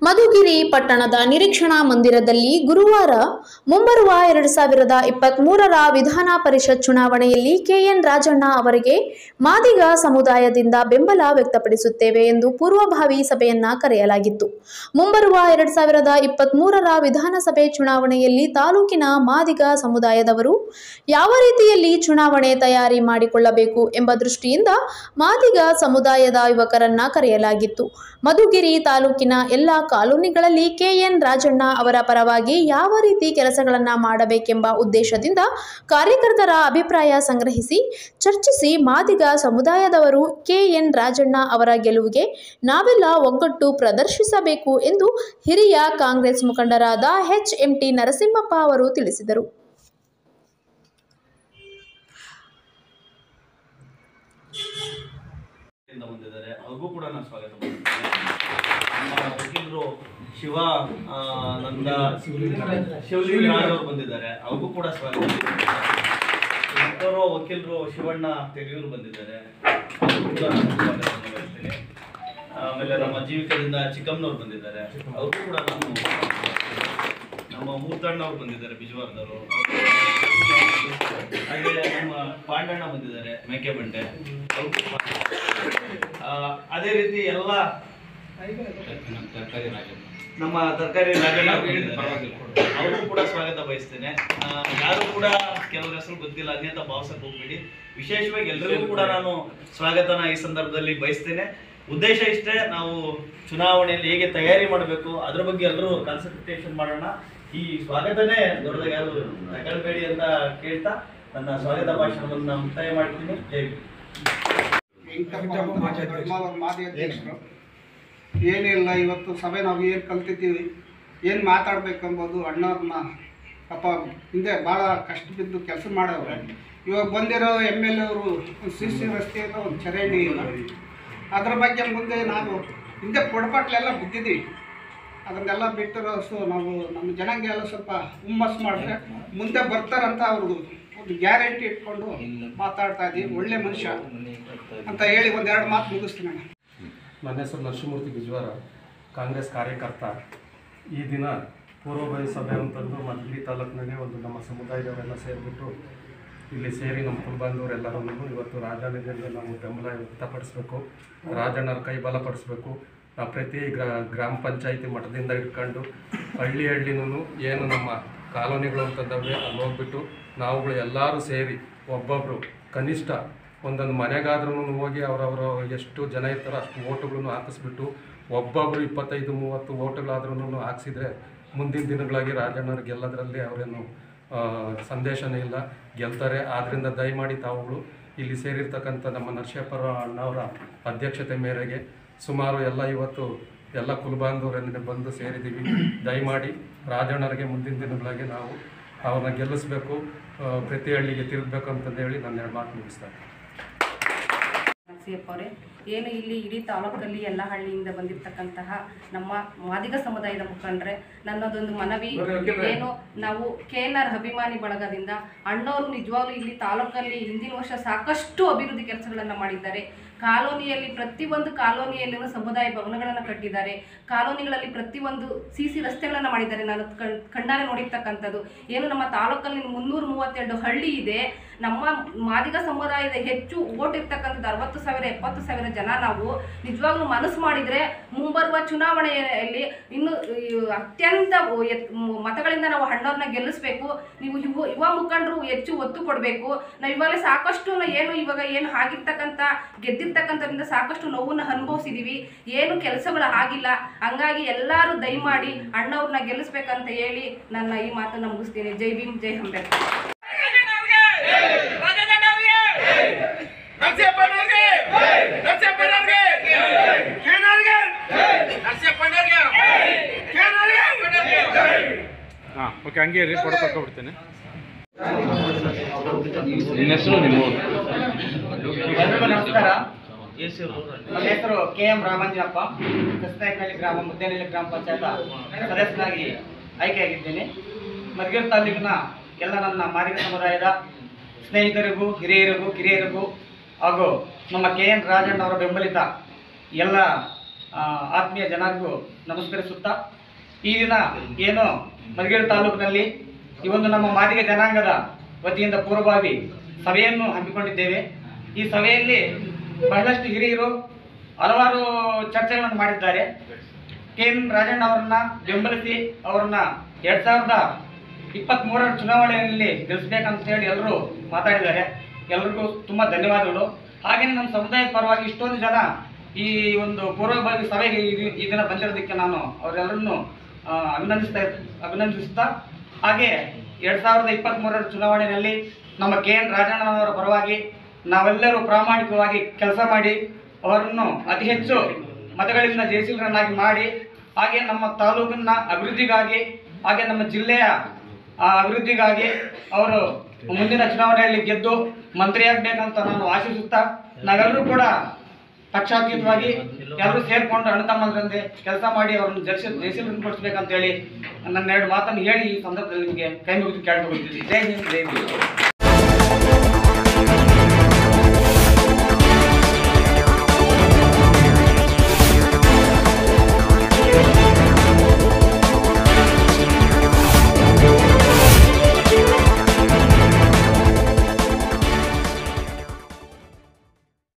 ಮಧುಗಿರಿ ಪಟ್ಟಣದ ನಿರೀಕ್ಷಣಾ ಮಂದಿರದಲ್ಲಿ ಗುರುವಾರ ಮುಂಬರುವ ಎರಡು ಸಾವಿರದ ಇಪ್ಪತ್ಮೂರರ ವಿಧಾನ ಪರಿಷತ್ ಚುನಾವಣೆಯಲ್ಲಿ ಕೆಎನ್ ರಾಜಣ್ಣ ಅವರಿಗೆ ಮಾದಿಗ ಸಮುದಾಯದಿಂದ ಬೆಂಬಲ ವ್ಯಕ್ತಪಡಿಸುತ್ತೇವೆ ಎಂದು ಪೂರ್ವಭಾವಿ ಸಭೆಯನ್ನ ಕರೆಯಲಾಗಿತ್ತು ಮುಂಬರುವ ಎರಡು ಸಾವಿರದ ಇಪ್ಪತ್ಮೂರರ ವಿಧಾನಸಭೆ ಚುನಾವಣೆಯಲ್ಲಿ ತಾಲೂಕಿನ ಮಾದಿಗ ಸಮುದಾಯದವರು ಯಾವ ರೀತಿಯಲ್ಲಿ ಚುನಾವಣೆ ತಯಾರಿ ಮಾಡಿಕೊಳ್ಳಬೇಕು ಎಂಬ ದೃಷ್ಟಿಯಿಂದ ಮಾದಿಗ ಸಮುದಾಯದ ಯುವಕರನ್ನ ಕರೆಯಲಾಗಿತ್ತು ಮಧುಗಿರಿ ತಾಲೂಕಿನ ಎಲ್ಲ ಕಾಲೋನಿಗಳಲ್ಲಿ ಕೆಎನ್ ರಾಜಣ್ಣ ಅವರ ಪರವಾಗಿ ಯಾವ ರೀತಿ ಕೆಲಸಗಳನ್ನ ಮಾಡಬೇಕೆಂಬ ಉದ್ದೇಶದಿಂದ ಕಾರ್ಯಕರ್ತರ ಅಭಿಪ್ರಾಯ ಸಂಗ್ರಹಿಸಿ ಚರ್ಚಿಸಿ ಮಾದಿಗ ಸಮುದಾಯದವರು ಕೆಎನ್ ರಾಜಣ್ಣ ಅವರ ಗೆಲುವಿಗೆ ನಾವೆಲ್ಲ ಒಗ್ಗಟ್ಟು ಪ್ರದರ್ಶಿಸಬೇಕು ಎಂದು ಹಿರಿಯ ಕಾಂಗ್ರೆಸ್ ಮುಖಂಡರಾದ ಎಚ್ ಎಂಟಿ ನರಸಿಂಹಪ್ಪ ಅವರು ತಿಳಿಸಿದರು ಇಂದ ಬಂದಿದ್ದಾರೆ ಅವ್ರಿಗೂ ಕೂಡ ನಾನು ಸ್ವಾಗತ ಮಾಡ್ತೀನಿ ನಮ್ಮ ವಕೀಲರು ಶಿವ ಆ, ನಂದ ಶಿವಲಿಂಗ ರಾಜ್ ಅವರು ಬಂದಿದ್ದಾರೆ ಅವ್ರಿಗೂ ಕೂಡ ಸ್ವಾಗತ ಮತ್ತೋರು ವಕೀಲರು ಶಿವಣ್ಣ ತೆಗೆಯೂರು ಬಂದಿದ್ದಾರೆ ಅವ್ರಿಗೂ ಕೂಡ ನಾನು ಸ್ವಾಗತವನ್ನು ಬಯಸ್ತೀನಿ ಆಮೇಲೆ ನಮ್ಮ ಜೀವಿಕದಿಂದ ಚಿಕ್ಕಮ್ಮನವ್ರು ಬಂದಿದ್ದಾರೆ ಅವ್ರಿಗೂ ಕೂಡ ನಾನು ನಮ್ಮ ಮೂರ್ತಣ್ಣ ಅವ್ರು ಬಂದಿದ್ದಾರೆ ಬಿಜವಾರದವರು ಹಾಗೆ ನಮ್ಮ ಪಾಂಡಣ್ಣ ಬಂದಿದ್ದಾರೆ ಮೇಕೆಬಂಡೆ ಅವ್ರಿಗೂ ಸ್ವಾಗತ. ಆ, ಅದೇ ರೀತಿ ಎಲ್ಲ ನಮ್ಮ ತರಕಾರಿ ರಾಜಣ್ಣ ಅವ್ರು ಬಂದಿದ್ದಾರೆ. ಅವ್ರಿಗೂ ಕೂಡ ಸ್ವಾಗತ ಬಯಸ್ತೇನೆ ಆ, ಯಾರು ಕೂಡ ಕೆಲವ್ರ ಹೆಸರು ಗೊತ್ತಿಲ್ಲ ಅನ್ಯತಾ ಭಾವಿಸಕ್ ಹೋಗ್ಬೇಡಿ ವಿಶೇಷವಾಗಿ ಎಲ್ಲರಿಗೂ ಕೂಡ ನಾನು ಸ್ವಾಗತನ ಈ ಸಂದರ್ಭದಲ್ಲಿ ಬಯಸ್ತೇನೆ ಉದ್ದೇಶ ಇಷ್ಟೇ ನಾವು ಚುನಾವಣೆಯಲ್ಲಿ ಹೇಗೆ ತಯಾರಿ ಮಾಡಬೇಕು ಅದ್ರ ಬಗ್ಗೆ ಎಲ್ಲರೂ ಕಾನ್ಸಂಟ್ರೇಷನ್ ಮಾಡೋಣ ಈ ಸ್ವಾಗತನೇ ದೊಡ್ಡದಾಗಿ ಯಾರು ತಗೊಳ್ಬೇಡಿ ಅಂತ ಕೇಳ್ತಾ ನನ್ನ ಸ್ವಾಗತ ಭಾಷಣವನ್ನು ಮುಕ್ತಾಯ ಮಾಡ್ತೀನಿ ಜೈ ಹಿಂದ್. ಮಾದಿ ಅಧ್ಯಕ್ಷರು ಏನಿಲ್ಲ ಇವತ್ತು ಸಭೆ ನಾವು ಏನು ಕಲ್ತಿದ್ದೀವಿ ಏನು ಮಾತಾಡ್ಬೇಕೆಂಬುದು ಅಣ್ಣವ್ರನ್ನ ಪಾಪ ಹಿಂದೆ ಭಾಳ ಕಷ್ಟ ಬಿದ್ದು ಕೆಲಸ ಮಾಡವ್ರೆ ಇವಾಗ ಬಂದಿರೋ ಎಮ್ ಎಲ್ ಅವರು ಸಿ ಸಿ ರಸ್ತೆಯಿಂದ ಒಂದು ಚರಂಡಿ ಇಲ್ಲ ಅದ್ರ ಬಗ್ಗೆ ಮುಂದೆ ನಾವು ಹಿಂದೆ ಪೊಡಪಾಟ್ಲೆಲ್ಲ ಬಿದ್ದಿದ್ದೀವಿ ಅದನ್ನೆಲ್ಲ ಬಿಟ್ಟಿರೋ ಸೊ ನಾವು ನಮ್ಮ ಜನಾಂಗ ಎಲ್ಲ ಸ್ವಲ್ಪ ಹುಮ್ಮಸ್ ಮಾಡಿದ್ರೆ ಮುಂದೆ ಬರ್ತಾರಂತ ಅವ್ರದ್ದು ಒಂದು ಗ್ಯಾರಂಟಿ ಇಟ್ಕೊಂಡು ಮಾತಾಡ್ತಾ ಇದ್ದೀವಿ ಒಳ್ಳೆ ಮನುಷ್ಯ ಅಂತ ಹೇಳಿ ಒಂದೆರಡು ಮಾತು ಮುಗಿಸ್ತೀನಿ ಅಣ್ಣ ನನ್ನ ಹೆಸರು ನರಸಿಂಹಮೂರ್ತಿ ಬಿಜ್ವಾರ ಕಾಂಗ್ರೆಸ್ ಕಾರ್ಯಕರ್ತ ಈ ದಿನ ಪೂರ್ವಭಾವಿ ಸಭೆ ಅಂತಂದು ಮಧುಗಿರಿ ತಾಲೂಕಿನಲ್ಲಿ ಒಂದು ನಮ್ಮ ಸಮುದಾಯದವರೆಲ್ಲ ಸೇರಿಬಿಟ್ಟು ಇಲ್ಲಿ ಸೇರಿ ನಮ್ಮ ಕುಲಬಾಂಧವರೆಲ್ಲರೂ ಇವತ್ತು ರಾಜಣ್ಣನಿಗೆ ನಾವು ಬೆಂಬಲ ವ್ಯಕ್ತಪಡಿಸ್ಬೇಕು ರಾಜಣ್ಣರ ಕೈ ಬಲಪಡಿಸ್ಬೇಕು ನಾವು ಪ್ರತಿ ಗ್ರಾ ಗ್ರಾಮ ಪಂಚಾಯಿತಿ ಮಠದಿಂದ ಇಟ್ಕೊಂಡು ಹಳ್ಳಿ ಹಳ್ಳಿನೂ ಏನು ನಮ್ಮ ಕಾಲೋನಿಗಳು ಅಂತಂದವೆ ಅಲ್ಲಿ ಹೋಗ್ಬಿಟ್ಟು ನಾವುಗಳು ಎಲ್ಲರೂ ಸೇರಿ ಒಬ್ಬೊಬ್ಬರು ಕನಿಷ್ಠ ಒಂದೊಂದು ಮನೆಗಾದ್ರೂ ಹೋಗಿ ಅವರವರು ಎಷ್ಟು ಜನ ಇರ್ತಾರೋ ಅಷ್ಟು ಓಟುಗಳನ್ನು ಹಾಕಿಸ್ಬಿಟ್ಟು ಒಬ್ಬೊಬ್ಬರು ಇಪ್ಪತ್ತೈದು ಮೂವತ್ತು ಓಟುಗಳಾದ್ರೂ ಹಾಕ್ಸಿದ್ರೆ ಮುಂದಿನ ದಿನಗಳಾಗಿ ರಾಜಣ್ಣವ್ರು ಗೆಲ್ಲೋದ್ರಲ್ಲಿ ಅವರೇನು ಆ, ಸಂದೇಶನೇ ಇಲ್ಲ ಗೆಲ್ತಾರೆ ಆದ್ದರಿಂದ ದಯಮಾಡಿ ತಾವುಗಳು ಇಲ್ಲಿ ಸೇರಿರ್ತಕ್ಕಂಥ ನಮ್ಮ ನರಸಿಂಹಪ್ಪರ ಅಣ್ಣವರ ಅಧ್ಯಕ್ಷತೆ ಮೇರೆಗೆ ಸುಮಾರು ಎಲ್ಲ ಇವತ್ತು ಎಲ್ಲ ಕುಲಬಾಂಧವರನ್ನೇ ಬಂದು ಸೇರಿದ್ದೀವಿ ದಯಮಾಡಿ ರಾಜಣ್ಣರಿಗೆ ಮುಂದಿನ ದಿನಗಳಾಗಿ ನಾವು ಅವ್ರನ್ನ ಗೆಲ್ಲಿಸ್ಬೇಕು ಆ, ಪ್ರತಿ ಹಳ್ಳಿಗೆ ತಿರುಗಬೇಕು ಅಂತಂದು ಹೇಳಿ ನಾನು ಎರಡು ಮಾತು ಮುಗಿಸ್ತಾರೆ ನರಸಿಯಪ್ಪ ಅವರೇ ಏನು ಇಲ್ಲಿ ಇಡೀ ತಾಲೂಕಲ್ಲಿ ಎಲ್ಲ ಹಳ್ಳಿಯಿಂದ ಬಂದಿರತಕ್ಕಂತಹ ನಮ್ಮ ಮಾದಿಗ ಸಮುದಾಯದ ಮುಖಂಡ್ರೆ ನನ್ನದೊಂದು ಮನವಿ ಏನು ನಾವು ಕೆ ಎನ್ ಆರ್ ಅಭಿಮಾನಿ ಬಳಗದಿಂದ ಅಣ್ಣವರು ನಿಜವಾಗ್ಲೂ ಇಲ್ಲಿ ತಾಲೂಕಲ್ಲಿ ಹಿಂದಿನ ವರ್ಷ ಸಾಕಷ್ಟು ಅಭಿವೃದ್ಧಿ ಕೆಲಸಗಳನ್ನು ಮಾಡಿದ್ದಾರೆ ಕಾಲೋನಿಯಲ್ಲಿ ಪ್ರತಿಯೊಂದು ಕಾಲೋನಿಯಲ್ಲಿನೂ ಸಮುದಾಯ ಭವನಗಳನ್ನು ಕಟ್ಟಿದ್ದಾರೆ ಕಾಲೋನಿಗಳಲ್ಲಿ ಪ್ರತಿಯೊಂದು ಸಿ ಸಿ ರಸ್ತೆಗಳನ್ನು ಮಾಡಿದ್ದಾರೆ ನಾನು ಕಣ್ ಕಣ್ಣಾರೆ ನೋಡಿರ್ತಕ್ಕಂಥದ್ದು ಏನು ನಮ್ಮ ತಾಲೂಕಲ್ಲಿ ಮುನ್ನೂರ ಮೂವತ್ತೆರಡು ಹಳ್ಳಿ ಇದೆ ನಮ್ಮ ಮಾದಿಗ ಸಮುದಾಯದ ಹೆಚ್ಚು ಓಟ್ ಇರ್ತಕ್ಕಂಥದ್ದು ಅರವತ್ತು ಸಾವಿರ ಎಪ್ಪತ್ತು ಸಾವಿರ ಜನ ನಾವು ನಿಜವಾಗ್ಲೂ ಮನಸ್ಸು ಮಾಡಿದರೆ ಮುಂಬರುವ ಚುನಾವಣೆಯಲ್ಲಿ ಇನ್ನು ಈ ಅತ್ಯಂತ ಎತ್- ಮ್- ಮತಗಳಿಂದ ನಾವು ಹಣ್ಣವ್ರನ್ನ ಗೆಲ್ಲಿಸ್ಬೇಕು ನೀವು ಯುವ ಯುವ ಮುಖಂಡರು ಹೆಚ್ಚು ಒತ್ತು ಕೊಡಬೇಕು ನಾವು ಇವಾಗಲೇ ಸಾಕಷ್ಟು ನ- ಏನು ಇವಾಗ ಏನು ಆಗಿರ್ತಕ್ಕಂಥ ಗೆದ್ದಿರ್ತಕ್ಕಂಥದ್ರಿಂದ ಸಾಕಷ್ಟು ನೋವನ್ನು ಅನುಭವಿಸಿದೀವಿ ಏನು ಕೆಲಸಗಳು ಆಗಿಲ್ಲ ಹಂಗಾಗಿ ಎಲ್ಲರೂ ದಯಮಾಡಿ ಅಣ್ಣವ್ರನ್ನ ಗೆಲ್ಲಿಸ್ಬೇಕಂತ ಹೇಳಿ ನನ್ನ ಈ ಮಾತನ್ನು ಮುಗಿಸ್ತೀನಿ ಜೈ ಭೀಮ್ ಜೈ ಅಂಬೇಡ್ಕರ್ ಹಾಂ ಓಕೆ ಹಂಗೆ ರೀ ಫೋಟೋ ತಗೊಬಿಡ್ತೇನೆ ನಿಮ್ಮ ಹೆಸರು ನಿಮ್ಮ ಊರು ಎಲ್ರಿಗೂ ನಮಸ್ಕಾರ ಎಸ್ ಇವ್ರು ನನ್ನ ಹೆಸರು ಕೆ ಎಂ ರಾಮಂಜನಪ್ಪ ಕಸ್ನಾಯಕನಹಳ್ಳಿ ಗ್ರಾಮ ಮುದ್ದೇನಹಳ್ಳಿ ಗ್ರಾಮ ಪಂಚಾಯತ ಸದಸ್ಯನಾಗಿ ಆಯ್ಕೆಯಾಗಿದ್ದೇನೆ ಮಧುಗಿರಿ ತಾಲೂಕಿನ ಎಲ್ಲ ನನ್ನ ಮಾದಿಗ ಸಮುದಾಯದ ಸ್ನೇಹಿತರಿಗೂ ಹಿರಿಯರಿಗೂ ಕಿರಿಯರಿಗೂ ಹಾಗೂ ನಮ್ಮ ಕೆ ಎನ್ ರಾಜಣ್ಣ ಅವರ ಬೆಂಬಲಿತ ಎಲ್ಲ ಆ, ಆತ್ಮೀಯ ಜನರಿಗೂ ನಮಸ್ಕರಿಸುತ್ತಾ ಈ ದಿನ ಏನು ಮಧುಗಿರಿ ತಾಲೂಕಿನಲ್ಲಿ ಈ ಒಂದು ನಮ್ಮ ಮಾದಿಗ ಜನಾಂಗದ ವತಿಯಿಂದ ಪೂರ್ವಭಾವಿ ಸಭೆಯನ್ನು ಹಮ್ಮಿಕೊಂಡಿದ್ದೇವೆ ಈ ಸಭೆಯಲ್ಲಿ ಬಹಳಷ್ಟು ಹಿರಿಯರು ಹಲವಾರು ಚರ್ಚೆಗಳನ್ನು ಮಾಡಿದ್ದಾರೆ ಕೆ ಎನ್ ರಾಜಣ್ಣ ಅವರನ್ನ ಬೆಂಬಲಿಸಿ ಅವರನ್ನ ಎರಡ್ ಸಾವಿರದ ಇಪ್ಪತ್ತ್ ಮೂರರ ಚುನಾವಣೆಯಲ್ಲಿ ಗೆಲ್ಲಿಸ್ಬೇಕಂತ ಹೇಳಿ ಎಲ್ಲರೂ ಮಾತಾಡಿದ್ದಾರೆ ಎಲ್ರಿಗೂ ತುಂಬಾ ಧನ್ಯವಾದಗಳು ಹಾಗೆಯೇ ನಮ್ಮ ಸಮುದಾಯದ ಪರವಾಗಿ ಇಷ್ಟೊಂದು ಜನ ಈ ಒಂದು ಪೂರ್ವಭಾವಿ ಸಭೆಗೆ ಈ ದಿ- ಈ ದಿನ ಬಂದಿರೋದಕ್ಕೆ ನಾನು ಅವರೆಲ್ಲರನ್ನು ಆ, ಅಭಿನಂದಿಸ್ತಾ ಅಭಿನಂದಿಸುತ್ತಾ ಹಾಗೆ ಎರಡ್ ಸಾವಿರದ ಇಪ್ಪತ್ತ್ ಮೂರರ ಚುನಾವಣೆಯಲ್ಲಿ ನಮ್ಮ ಕೆ ಎನ್ ರಾಜಣ್ಣನವರ ಪರವಾಗಿ ನಾವೆಲ್ಲರೂ ಪ್ರಾಮಾಣಿಕವಾಗಿ ಕೆಲಸ ಮಾಡಿ ಅವರನ್ನು ಅತಿ ಹೆಚ್ಚು ಮತಗಳಿಂದ ಜಯಶೀಲರನ್ನಾಗಿ ಮಾಡಿ ಹಾಗೆ ನಮ್ಮ ತಾಲೂಕಿನ ಅಭಿವೃದ್ಧಿಗಾಗಿ ಹಾಗೆ ನಮ್ಮ ಜಿಲ್ಲೆಯ ಆ, ಅಭಿವೃದ್ಧಿಗಾಗಿ ಅವರು ಮುಂದಿನ ಚುನಾವಣೆಯಲ್ಲಿ ಗೆದ್ದು ಮಂತ್ರಿಯಾಗಬೇಕಂತ ನಾನು ಆಶಿಸುತ್ತಾ ನಾವೆಲ್ಲರೂ ಕೂಡ ಪಕ್ಷಾತೀತವಾಗಿ ಎಲ್ಲರೂ ಸೇರ್ಕೊಂಡು ಅಣ್ಣ ತಮ್ಮಂದ್ರಂತೆ ಕೆಲಸ ಮಾಡಿ ಅವ್ರನ್ನ ಜಲ್ಸಿ ಜಯಶೀಲರನ್ನು ಕೊಡಿಸ್ಬೇಕಂತ ಹೇಳಿ ನನ್ನ ಎರಡು ಮಾತನ್ನು ಹೇಳಿ ಈ ಸಂದರ್ಭದಲ್ಲಿ ನಿಮಗೆ ಕೈ ಮುಗಿದು ಕೇಳ್ಕೊಳ್ತೀನಿ ಜೈ ಹಿಂದ್ ಜೈ ಹಿಂದ್